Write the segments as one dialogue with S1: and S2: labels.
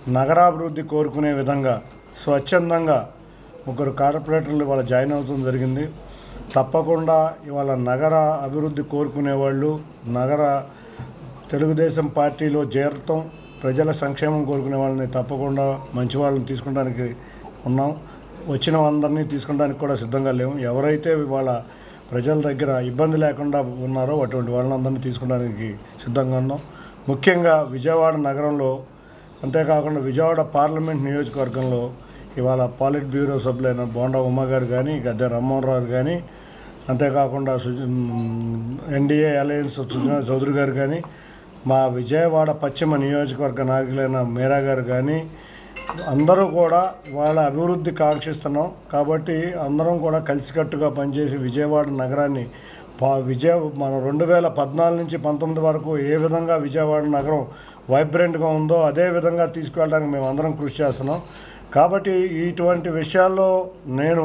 S1: నగరాభివృద్ధి కోరుకునే విధంగా స్వచ్ఛందంగా ముగ్గురు కార్పొరేటర్లు ఇవాళ జాయిన్ అవుతుంది జరిగింది తప్పకుండా ఇవాళ నగర అభివృద్ధి కోరుకునే వాళ్ళు నగర తెలుగుదేశం పార్టీలో చేరటం ప్రజల సంక్షేమం కోరుకునే వాళ్ళని తప్పకుండా మంచి వాళ్ళని తీసుకుంటానికి ఉన్నాం వచ్చిన అందరినీ తీసుకుంటానికి కూడా సిద్ధంగా లేవు ఎవరైతే వాళ్ళ ప్రజల దగ్గర ఇబ్బంది లేకుండా ఉన్నారో అటువంటి వాళ్ళందరినీ తీసుకోవడానికి సిద్ధంగా ఉన్నాం ముఖ్యంగా విజయవాడ నగరంలో అంతేకాకుండా విజయవాడ పార్లమెంట్ నియోజకవర్గంలో ఇవాళ పాలిట్ బ్యూరో సభ్యులైన బోండా ఉమ్మ గారు కానీ గద్దె రామ్మోహన్ రావు కానీ అంతేకాకుండా ఎన్డీఏ అలయన్స్ సుజనా చౌదరి గారు కానీ మా విజయవాడ పశ్చిమ నియోజకవర్గ నాయకులైన మీరా గారు కానీ అందరూ కూడా వాళ్ళ అభివృద్ధి కాంక్షిస్తున్నాం కాబట్టి అందరం కూడా కలిసికట్టుగా పనిచేసి విజయవాడ నగరాన్ని పా విజయ మన రెండు వేల పద్నాలుగు నుంచి పంతొమ్మిది వరకు ఏ విధంగా విజయవాడ నగరం వైబ్రెంట్గా ఉందో అదే విధంగా తీసుకువెళ్ళడానికి మేము అందరం కృషి చేస్తున్నాం కాబట్టి ఇటువంటి విషయాల్లో నేను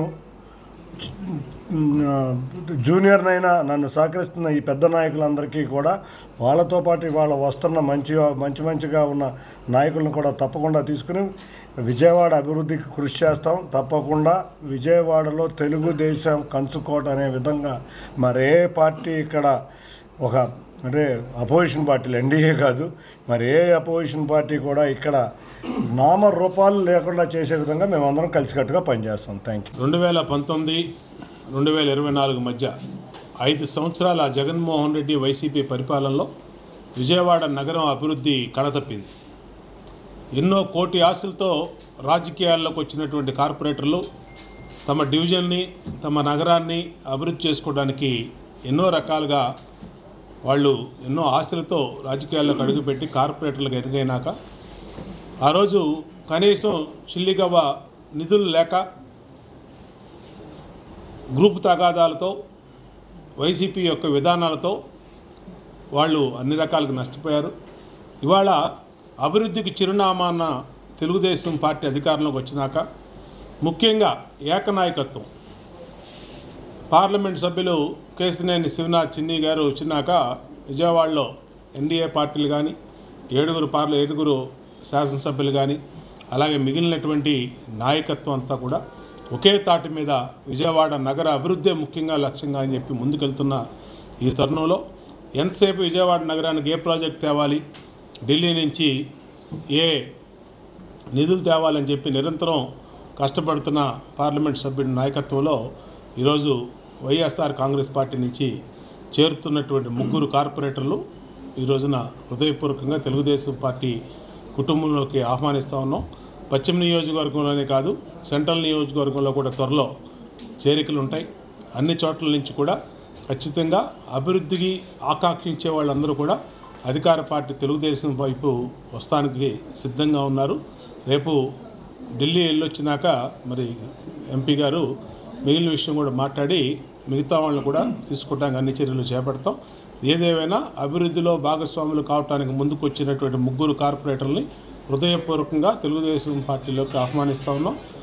S1: జూనియర్నైనా నన్ను సహకరిస్తున్న ఈ పెద్ద నాయకులందరికీ కూడా వాళ్ళతో పాటు ఇవాళ వస్తున్న మంచి మంచి మంచిగా ఉన్న నాయకులను కూడా తప్పకుండా తీసుకుని విజయవాడ అభివృద్ధికి కృషి చేస్తాం తప్పకుండా విజయవాడలో తెలుగుదేశం కంచుకోట అనే విధంగా మరే పార్టీ ఇక్కడ ఒక అంటే అపోజిషన్ పార్టీలు ఎన్డీఏ కాదు మరి ఏ అపోజిషన్ పార్టీ కూడా ఇక్కడ నామ రూపాలు లేకుండా చేసే విధంగా మేమందరం కలిసికట్టుగా పనిచేస్తాం థ్యాంక్ యూ
S2: రెండు వేల పంతొమ్మిది రెండు వేల ఇరవై నాలుగు మధ్య ఐదు సంవత్సరాల జగన్మోహన్ రెడ్డి వైసీపీ పరిపాలనలో విజయవాడ నగరం అభివృద్ధి కళతప్పింది ఎన్నో కోటి ఆశలతో రాజకీయాల్లోకి వచ్చినటువంటి కార్పొరేటర్లు తమ డివిజన్ని తమ నగరాన్ని అభివృద్ధి చేసుకోవడానికి ఎన్నో రకాలుగా వాళ్ళు ఎన్నో ఆశలతో రాజకీయాల్లోకి అడుగుపెట్టి కార్పొరేటర్లకు ఎరుగైనాక ఆ రోజు కనీసం చిల్లిగవ్వ నిధులు లేక గ్రూప్ తగాదాలతో వైసీపీ యొక్క విధానాలతో వాళ్ళు అన్ని రకాలుగా నష్టపోయారు ఇవాళ అభివృద్ధికి చిరునామాన్న తెలుగుదేశం పార్టీ అధికారంలోకి వచ్చినాక ముఖ్యంగా ఏకనాయకత్వం పార్లమెంట్ సభ్యులు కేసినేని శివనాథ్ చిన్ని గారు వచ్చినాక విజయవాడలో ఎన్డీఏ పార్టీలు కానీ ఏడుగురు పార్ల ఏడుగురు శాసనసభ్యులు కానీ అలాగే మిగిలినటువంటి నాయకత్వం అంతా కూడా ఒకే తాటి మీద విజయవాడ నగర అభివృద్ధి ముఖ్యంగా లక్ష్యంగా అని చెప్పి ముందుకెళ్తున్న ఈ తరుణంలో ఎంతసేపు విజయవాడ నగరానికి ఏ ప్రాజెక్ట్ తేవాలి ఢిల్లీ నుంచి ఏ నిధులు తేవాలని చెప్పి నిరంతరం కష్టపడుతున్న పార్లమెంట్ సభ్యుడి నాయకత్వంలో ఈరోజు వైఎస్ఆర్ కాంగ్రెస్ పార్టీ నుంచి చేరుతున్నటువంటి ముగ్గురు కార్పొరేటర్లు ఈ రోజున హృదయపూర్వకంగా తెలుగుదేశం పార్టీ కుటుంబంలోకి ఆహ్వానిస్తూ ఉన్నాం పశ్చిమ నియోజకవర్గంలోనే కాదు సెంట్రల్ నియోజకవర్గంలో కూడా త్వరలో చేరికలు ఉంటాయి అన్ని చోట్ల నుంచి కూడా ఖచ్చితంగా అభివృద్ధికి ఆకాంక్షించే వాళ్ళందరూ కూడా అధికార పార్టీ తెలుగుదేశం వైపు వస్తానికి సిద్ధంగా ఉన్నారు రేపు ఢిల్లీ వెళ్ళొచ్చినాక మరి ఎంపీ గారు మిగిలిన విషయం కూడా మాట్లాడి మిగతా వాళ్ళని కూడా తీసుకోవడానికి అన్ని చర్యలు చేపడతాం ఏదేమైనా అభివృద్ధిలో భాగస్వాములు కావడానికి ముందుకు వచ్చినటువంటి ముగ్గురు కార్పొరేటర్ని హృదయపూర్వకంగా తెలుగుదేశం పార్టీలోకి ఆహ్వానిస్తా ఉన్నాం